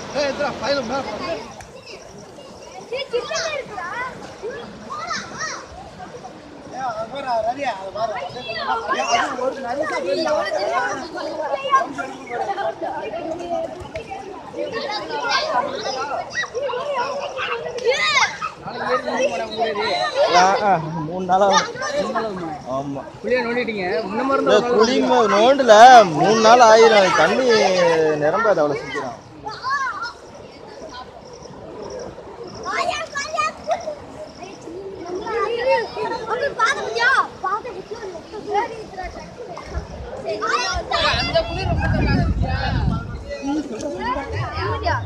மூணு நாளாக ஆமாம் புளியா நோண்டிட்டீங்க முன்ன மாதிரி குளிங்க நோண்டில் மூணு நாள் ஆயிரும் தண்ணி நிரம்பாது அவ்வளோ சீக்கிரம்